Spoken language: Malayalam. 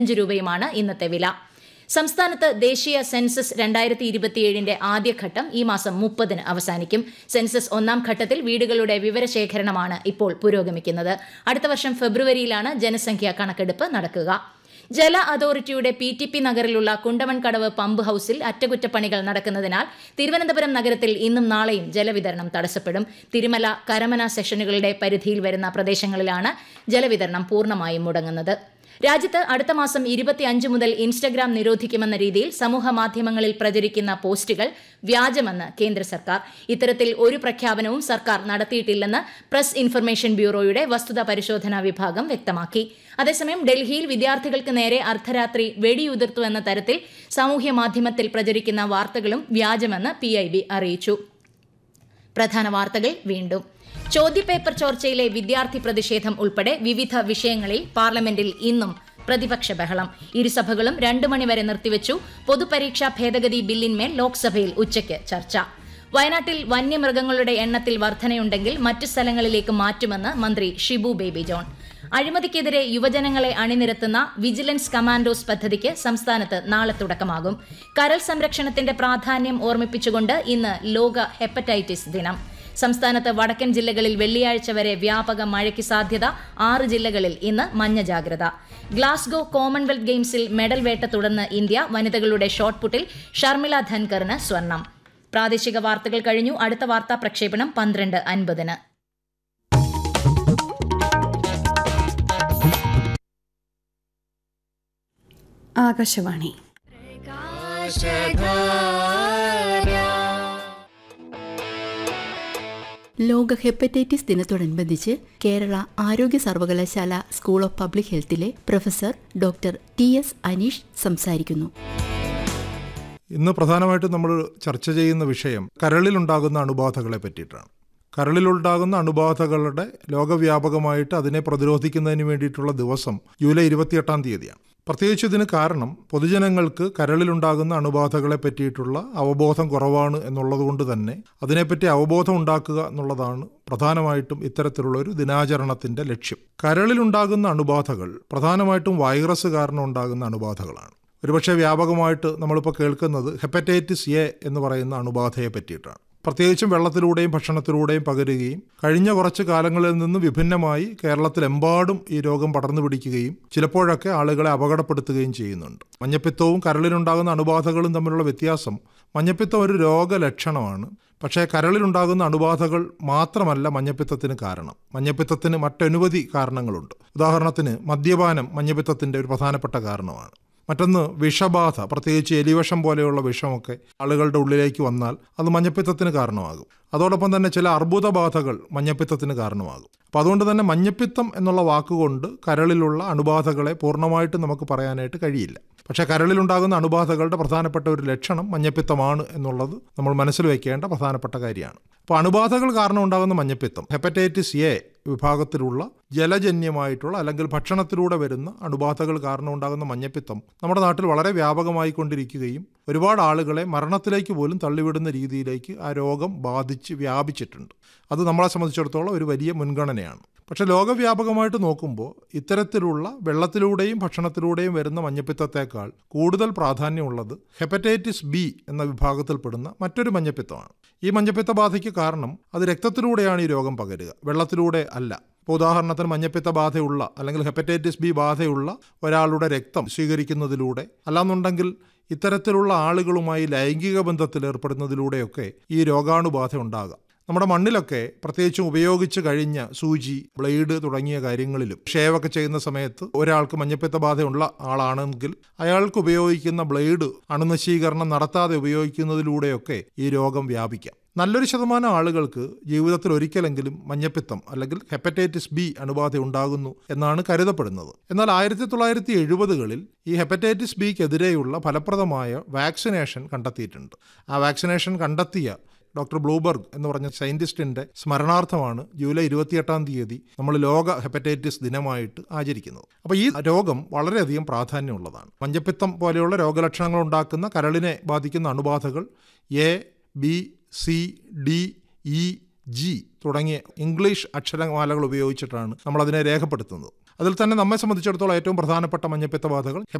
അഞ്ച് രൂപയുമാണ് ഇന്നത്തെ വില സംസ്ഥാനത്ത് ദേശീയ സെൻസസ് രണ്ടായിരത്തി ഇരുപത്തിയേഴിന്റെ ആദ്യഘട്ടം ഈ മാസം മുപ്പതിന് അവസാനിക്കും സെൻസസ് ഒന്നാം ഘട്ടത്തിൽ വീടുകളുടെ വിവരശേഖരണമാണ് ഇപ്പോൾ പുരോഗമിക്കുന്നത് അടുത്ത വർഷം ഫെബ്രുവരിയിലാണ് ജനസംഖ്യാ കണക്കെടുപ്പ് നടക്കുക ജല അതോറിറ്റിയുടെ പി ടി പി നഗറിലുള്ള കുണ്ടമൺകടവ് പമ്പ് ഹൌസിൽ അറ്റകുറ്റപ്പണികൾ നടക്കുന്നതിനാൽ തിരുവനന്തപുരം നഗരത്തിൽ ഇന്നും നാളെയും ജലവിതരണം തടസ്സപ്പെടും തിരുമല കരമന സെഷനുകളുടെ പരിധിയിൽ വരുന്ന പ്രദേശങ്ങളിലാണ് ജലവിതരണം പൂർണ്ണമായും മുടങ്ങുന്നത് രാജ്യത്ത് അടുത്ത മാസം ഇരുപത്തിയഞ്ച് മുതൽ ഇൻസ്റ്റഗ്രാം നിരോധിക്കുമെന്ന രീതിയിൽ സമൂഹ മാധ്യമങ്ങളിൽ പ്രചരിക്കുന്ന പോസ്റ്റുകൾ വ്യാജമെന്ന് കേന്ദ്ര സർക്കാർ ഇത്തരത്തിൽ ഒരു പ്രഖ്യാപനവും സർക്കാർ നടത്തിയിട്ടില്ലെന്ന് പ്രസ് ഇൻഫർമേഷൻ ബ്യൂറോയുടെ വസ്തുതാ പരിശോധനാ വിഭാഗം വ്യക്തമാക്കി അതേസമയം ഡൽഹിയിൽ വിദ്യാർത്ഥികൾക്ക് നേരെ അർദ്ധരാത്രി വെടിയുതിർത്തു എന്ന തരത്തിൽ സാമൂഹ്യ മാധ്യമത്തിൽ പ്രചരിക്കുന്ന വാർത്തകളും വ്യാജമെന്ന് പി അറിയിച്ചു പ്രധാന വാർത്തകൾ വീണ്ടും ചോദ്യപേപ്പർ ചോർച്ചയിലെ വിദ്യാർത്ഥി പ്രതിഷേധം ഉൾപ്പെടെ വിവിധ വിഷയങ്ങളിൽ പാർലമെന്റിൽ ഇന്നും പ്രതിപക്ഷ ബഹളം ഇരുസഭകളും രണ്ടു മണിവരെ നിർത്തിവച്ചു പൊതുപരീക്ഷാ ഭേദഗതി ബില്ലിന്മേൽ ലോക്സഭയിൽ ഉച്ചയ്ക്ക് ചർച്ച വയനാട്ടിൽ വന്യമൃഗങ്ങളുടെ എണ്ണത്തിൽ വർധനയുണ്ടെങ്കിൽ മറ്റ് സ്ഥലങ്ങളിലേക്ക് മാറ്റുമെന്ന് മന്ത്രി ഷിബു ബേബി ജോൺ അഴിമതിക്കെതിരെ യുവജനങ്ങളെ അണിനിരത്തുന്ന വിജിലൻസ് കമാൻഡോസ് പദ്ധതിക്ക് സംസ്ഥാനത്ത് നാളെ തുടക്കമാകും കരൾ സംരക്ഷണത്തിന്റെ പ്രാധാന്യം ഓർമ്മിപ്പിച്ചുകൊണ്ട് ഇന്ന് ലോക ഹെപ്പറ്റൈറ്റിസ് ദിനം സംസ്ഥാനത്ത് വടക്കൻ ജില്ലകളിൽ വെള്ളിയാഴ്ച വരെ വ്യാപക മഴയ്ക്ക് സാധ്യത ആറ് ജില്ലകളിൽ ഇന്ന് മഞ്ഞ ജാഗ്രത ഗ്ലാസ്ഗോ കോമൺവെൽത്ത് ഗെയിംസിൽ മെഡൽ വേട്ട തുടർന്ന് ഇന്ത്യ വനിതകളുടെ ഷോട്ട്പുട്ടിൽ ഷർമിള ധൻകറിന് സ്വർണം പ്രാദേശിക വാർത്തകൾ കഴിഞ്ഞു അടുത്ത വാർത്താ പ്രക്ഷേപണം പന്ത്രണ്ട് അൻപതിന് ആകാശവാണി ലോക ഹെപ്പറ്റൈറ്റിസ് ദിനത്തോടനുബന്ധിച്ച് കേരള ആരോഗ്യ സർവകലാശാല സ്കൂൾ ഓഫ് പബ്ലിക് ഹെൽത്തിലെ professor doctor T S Aneesh സംസാരിക്കുന്നു ഇന്ന് പ്രധാനമായിട്ടും നമ്മൾ ചർച്ച ചെയ്യുന്ന വിഷയം കരളിലുണ്ടാകുന്ന അണുബാധകളെ പറ്റിയിട്ടാണ് കരളിലുണ്ടാകുന്ന അണുബാധകളുടെ ലോകവ്യാപകമായിട്ട് അതിനെ പ്രതിരോധിക്കുന്നതിന് വേണ്ടിയിട്ടുള്ള ദിവസം ജൂലൈ ഇരുപത്തിയെട്ടാം തീയതിയാണ് പ്രത്യേകിച്ച് ഇതിന് കാരണം പൊതുജനങ്ങൾക്ക് കരളിലുണ്ടാകുന്ന അണുബാധകളെ പറ്റിയിട്ടുള്ള അവബോധം കുറവാണ് എന്നുള്ളതുകൊണ്ട് തന്നെ അതിനെപ്പറ്റി അവബോധം ഉണ്ടാക്കുക എന്നുള്ളതാണ് പ്രധാനമായിട്ടും ഇത്തരത്തിലുള്ള ഒരു ദിനാചരണത്തിന്റെ ലക്ഷ്യം കരളിലുണ്ടാകുന്ന അണുബാധകൾ പ്രധാനമായിട്ടും വൈറസ് കാരണം ഉണ്ടാകുന്ന അണുബാധകളാണ് ഒരുപക്ഷെ വ്യാപകമായിട്ട് നമ്മളിപ്പോൾ കേൾക്കുന്നത് ഹെപ്പറ്റൈറ്റിസ് എ എന്ന് പറയുന്ന അണുബാധയെ പറ്റിയിട്ടാണ് പ്രത്യേകിച്ചും വെള്ളത്തിലൂടെയും ഭക്ഷണത്തിലൂടെയും പകരുകയും കഴിഞ്ഞ കുറച്ച് കാലങ്ങളിൽ നിന്ന് വിഭിന്നമായി കേരളത്തിലെമ്പാടും ഈ രോഗം പടർന്നു പിടിക്കുകയും ചിലപ്പോഴൊക്കെ ആളുകളെ അപകടപ്പെടുത്തുകയും ചെയ്യുന്നുണ്ട് മഞ്ഞപ്പിത്തവും കരളിലുണ്ടാകുന്ന അണുബാധകളും തമ്മിലുള്ള വ്യത്യാസം മഞ്ഞപ്പിത്തം ഒരു രോഗലക്ഷണമാണ് പക്ഷേ കരളിലുണ്ടാകുന്ന അണുബാധകൾ മാത്രമല്ല മഞ്ഞപ്പിത്തത്തിന് കാരണം മഞ്ഞപ്പിത്തത്തിന് മറ്റനവധി കാരണങ്ങളുണ്ട് ഉദാഹരണത്തിന് മദ്യപാനം മഞ്ഞപ്പിത്തത്തിൻ്റെ ഒരു പ്രധാനപ്പെട്ട കാരണമാണ് മറ്റൊന്ന് വിഷബാധ പ്രത്യേകിച്ച് എലിവിഷം പോലെയുള്ള വിഷമൊക്കെ ആളുകളുടെ ഉള്ളിലേക്ക് വന്നാൽ അത് മഞ്ഞപ്പിത്തത്തിന് കാരണമാകും അതോടൊപ്പം തന്നെ ചില അർബുദബാധകൾ മഞ്ഞപ്പിത്തത്തിന് കാരണമാകും അപ്പോൾ അതുകൊണ്ട് തന്നെ മഞ്ഞപ്പിത്തം എന്നുള്ള വാക്കുകൊണ്ട് കരളിലുള്ള അണുബാധകളെ പൂർണ്ണമായിട്ട് നമുക്ക് പറയാനായിട്ട് കഴിയില്ല പക്ഷേ കരളിലുണ്ടാകുന്ന അണുബാധകളുടെ പ്രധാനപ്പെട്ട ഒരു ലക്ഷണം മഞ്ഞപ്പിത്തമാണ് എന്നുള്ളത് നമ്മൾ മനസ്സിൽ വയ്ക്കേണ്ട പ്രധാനപ്പെട്ട കാര്യമാണ് അപ്പോൾ അണുബാധകൾ കാരണം ഉണ്ടാകുന്ന മഞ്ഞപ്പിത്തം ഹെപ്പറ്റൈറ്റിസ് എ വിഭാഗത്തിലുള്ള ജലജന്യമായിട്ടുള്ള അല്ലെങ്കിൽ ഭക്ഷണത്തിലൂടെ വരുന്ന അണുബാധകൾ കാരണം ഉണ്ടാകുന്ന മഞ്ഞപ്പിത്തം നമ്മുടെ നാട്ടിൽ വളരെ വ്യാപകമായി കൊണ്ടിരിക്കുകയും ഒരുപാട് ആളുകളെ മരണത്തിലേക്ക് പോലും തള്ളിവിടുന്ന രീതിയിലേക്ക് ആ രോഗം ബാധിച്ച് വ്യാപിച്ചിട്ടുണ്ട് അത് നമ്മളെ സംബന്ധിച്ചിടത്തോളം ഒരു വലിയ മുൻഗണനയാണ് പക്ഷേ ലോകവ്യാപകമായിട്ട് നോക്കുമ്പോൾ ഇത്തരത്തിലുള്ള വെള്ളത്തിലൂടെയും ഭക്ഷണത്തിലൂടെയും വരുന്ന മഞ്ഞപ്പിത്തത്തേക്കാൾ കൂടുതൽ പ്രാധാന്യമുള്ളത് ഹെപ്പറ്റൈറ്റിസ് ബി എന്ന വിഭാഗത്തിൽപ്പെടുന്ന മറ്റൊരു മഞ്ഞപ്പിത്തമാണ് ഈ മഞ്ഞപ്പിത്ത ബാധയ്ക്ക് കാരണം അത് രക്തത്തിലൂടെയാണ് ഈ രോഗം പകരുക വെള്ളത്തിലൂടെ അല്ല ഇപ്പോൾ ഉദാഹരണത്തിന് മഞ്ഞപ്പിത്ത ബാധയുള്ള അല്ലെങ്കിൽ ഹെപ്പറ്റൈറ്റിസ് ബി ബാധയുള്ള ഒരാളുടെ രക്തം സ്വീകരിക്കുന്നതിലൂടെ അല്ലാന്നുണ്ടെങ്കിൽ ഇത്തരത്തിലുള്ള ആളുകളുമായി ലൈംഗിക ബന്ധത്തിൽ ഏർപ്പെടുന്നതിലൂടെയൊക്കെ ഈ രോഗാണുബാധ ഉണ്ടാകാം നമ്മുടെ മണ്ണിലൊക്കെ പ്രത്യേകിച്ചും ഉപയോഗിച്ച് കഴിഞ്ഞ സൂചി ബ്ലേഡ് തുടങ്ങിയ കാര്യങ്ങളിലും ഷേവൊക്കെ ചെയ്യുന്ന സമയത്ത് ഒരാൾക്ക് മഞ്ഞപ്പിത്ത ബാധയുള്ള ആളാണെങ്കിൽ അയാൾക്ക് ഉപയോഗിക്കുന്ന ബ്ലേഡ് അണുനശീകരണം നടത്താതെ ഉപയോഗിക്കുന്നതിലൂടെയൊക്കെ ഈ രോഗം വ്യാപിക്കാം നല്ലൊരു ശതമാനം ആളുകൾക്ക് ജീവിതത്തിൽ ഒരിക്കലെങ്കിലും മഞ്ഞപ്പിത്തം അല്ലെങ്കിൽ ഹെപ്പറ്റൈറ്റിസ് ബി അണുബാധ ഉണ്ടാകുന്നു എന്നാണ് കരുതപ്പെടുന്നത് എന്നാൽ ആയിരത്തി തൊള്ളായിരത്തി എഴുപതുകളിൽ ഈ ഹെപ്പറ്റൈറ്റിസ് ബിക്കെതിരെയുള്ള ഫലപ്രദമായ വാക്സിനേഷൻ കണ്ടെത്തിയിട്ടുണ്ട് ആ വാക്സിനേഷൻ കണ്ടെത്തിയ ഡോക്ടർ ബ്ലൂബർഗ് എന്ന് പറഞ്ഞ സയന്റിസ്റ്റിന്റെ സ്മരണാർത്ഥമാണ് ജൂലൈ ഇരുപത്തിയെട്ടാം തീയതി നമ്മൾ ലോക ഹെപ്പറ്റൈറ്റിസ് ദിനമായിട്ട് ആചരിക്കുന്നത് അപ്പോൾ ഈ രോഗം വളരെയധികം പ്രാധാന്യമുള്ളതാണ് മഞ്ഞപ്പിത്തം പോലെയുള്ള രോഗലക്ഷണങ്ങൾ ഉണ്ടാക്കുന്ന കരളിനെ ബാധിക്കുന്ന അണുബാധകൾ A B C D E G തുടങ്ങിയ ഇംഗ്ലീഷ് അക്ഷരമാലകൾ ഉപയോഗിച്ചിട്ടാണ് നമ്മൾ അതിനെ രേഖപ്പെടുത്തുന്നത് അതിൽ തന്നെ നമ്മെ സംബന്ധിച്ചിടത്തോളം ഏറ്റവും പ്രധാനപ്പെട്ട മഞ്ഞപ്പിത്ത ബാധകൾ